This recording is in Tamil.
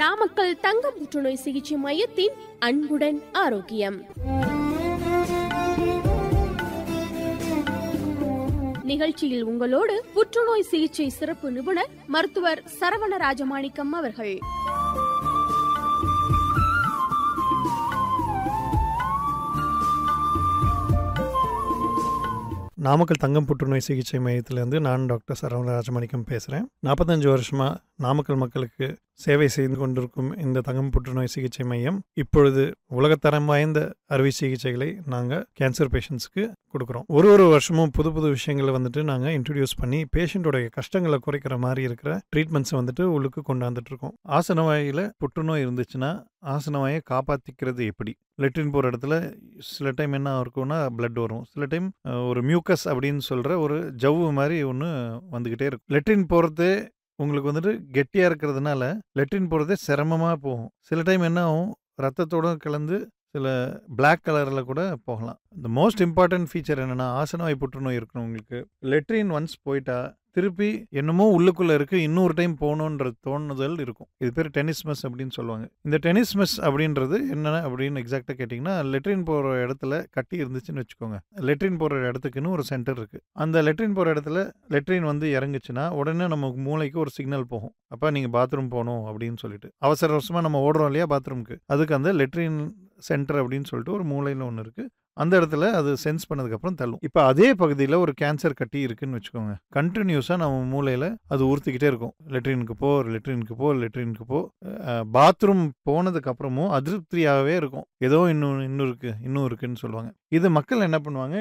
நாமக்கல் தங்க புற்றுநோய் சிகிச்சை மையத்தின் அன்புடன் ஆரோக்கியம் நிகழ்ச்சியில் உங்களோடு புற்றுநோய் சிகிச்சை சிறப்பு நிபுணர் மருத்துவர் சரவண ராஜமாணிக்கம் அவர்கள் நாமக்கல் தங்கம் புற்றுநோய் சிகிச்சை மையத்திலேருந்து நான் டாக்டர் சரவண ராஜமாணிக்கம் பேசுகிறேன் நாற்பத்தஞ்சு வருஷமாக நாமக்கல் மக்களுக்கு சேவை செய்து கொண்டிருக்கும் இந்த தங்கம் புற்றுநோய் சிகிச்சை மையம் இப்பொழுது உலகத்தரம் வாய்ந்த அறுவை சிகிச்சைகளை நாங்கள் கேன்சர் பேஷண்ட்ஸ்க்கு கொடுக்குறோம் ஒரு ஒரு வருஷமும் புது புது விஷயங்களை வந்துட்டு நாங்கள் இன்ட்ரடியூஸ் பண்ணி பேஷண்ட்டோடைய கஷ்டங்களை குறைக்கிற மாதிரி இருக்கிற ட்ரீட்மெண்ட்ஸை வந்துட்டு உள்ளுக்கு கொண்டாந்துட்டு இருக்கோம் ஆசன வாயில் புற்றுநோய் இருந்துச்சுன்னா ஆசன வாயை காப்பாற்றிக்கிறது எப்படி லெட்ரின் போகிற இடத்துல சில டைம் என்ன இருக்கும்னா பிளட் வரும் சில டைம் ஒரு மியூக்கஸ் அப்படின்னு சொல்கிற ஒரு ஜவ்வு மாதிரி ஒன்று வந்துக்கிட்டே இருக்கும் லெட்ரின் போகிறது உங்களுக்கு வந்துட்டு கெட்டியாக இருக்கிறதுனால லெட்ரின் போகிறதே சிரமமாக போகும் சில டைம் என்ன ஆகும் ரத்தத்தோடு கலந்து சில பிளாக் கலரில் கூட போகலாம் இந்த மோஸ்ட் இம்பார்ட்டன்ட் ஃபீச்சர் என்னென்னா ஆசனவாய் புற்றுநோய் இருக்கணும் உங்களுக்கு லெட்ரின் ஒன்ஸ் போயிட்டா திருப்பி என்னமோ உள்ளுக்குள்ளே இருக்குது இன்னொரு டைம் போகணுன்ற தோணுதல் இருக்கும் இது பேர் டெனிஸ்மஸ் அப்படின்னு சொல்லுவாங்க இந்த டெனிஸ்மஸ் அப்படின்றது என்ன அப்படின்னு எக்ஸாக்டாக கேட்டிங்கன்னா லெட்ரின் போகிற இடத்துல கட்டி இருந்துச்சுன்னு வச்சுக்கோங்க லெட்ரின் போகிற இடத்துக்குன்னு ஒரு சென்டர் இருக்குது அந்த லெட்ரின் போகிற இடத்துல லெட்ரின் வந்து இறங்குச்சுன்னா உடனே நமக்கு மூளைக்கு ஒரு சிக்னல் போகும் அப்போ நீங்கள் பாத்ரூம் போகணும் அப்படின்னு சொல்லிட்டு அவசர அவசரமாக நம்ம ஓடுறோம் இல்லையா பாத்ரூமுக்கு அதுக்கு அந்த லெட்ரின் சென்டர் அப்படின்னு சொல்லிட்டு ஒரு மூளையில் ஒன்று இருக்குது அந்த இடத்துல அது சென்ஸ் பண்ணதுக்கப்புறம் தள்ளும் இப்போ அதே பகுதியில் ஒரு கேன்சர் கட்டி இருக்குன்னு வச்சுக்கோங்க கண்டினியூஸாக நம்ம மூளையில் அது ஊர்த்திக்கிட்டே இருக்கும் லெட்ரினுக்கு போ லெட்ரினுக்கு போ லெட்ரினுக்கு போ பாத்ரூம் போனதுக்கப்புறமும் அதிருப்தியாகவே இருக்கும் ஏதோ இன்னும் இன்னும் இருக்குது இன்னும் இருக்குன்னு சொல்லுவாங்க இது மக்கள் என்ன பண்ணுவாங்க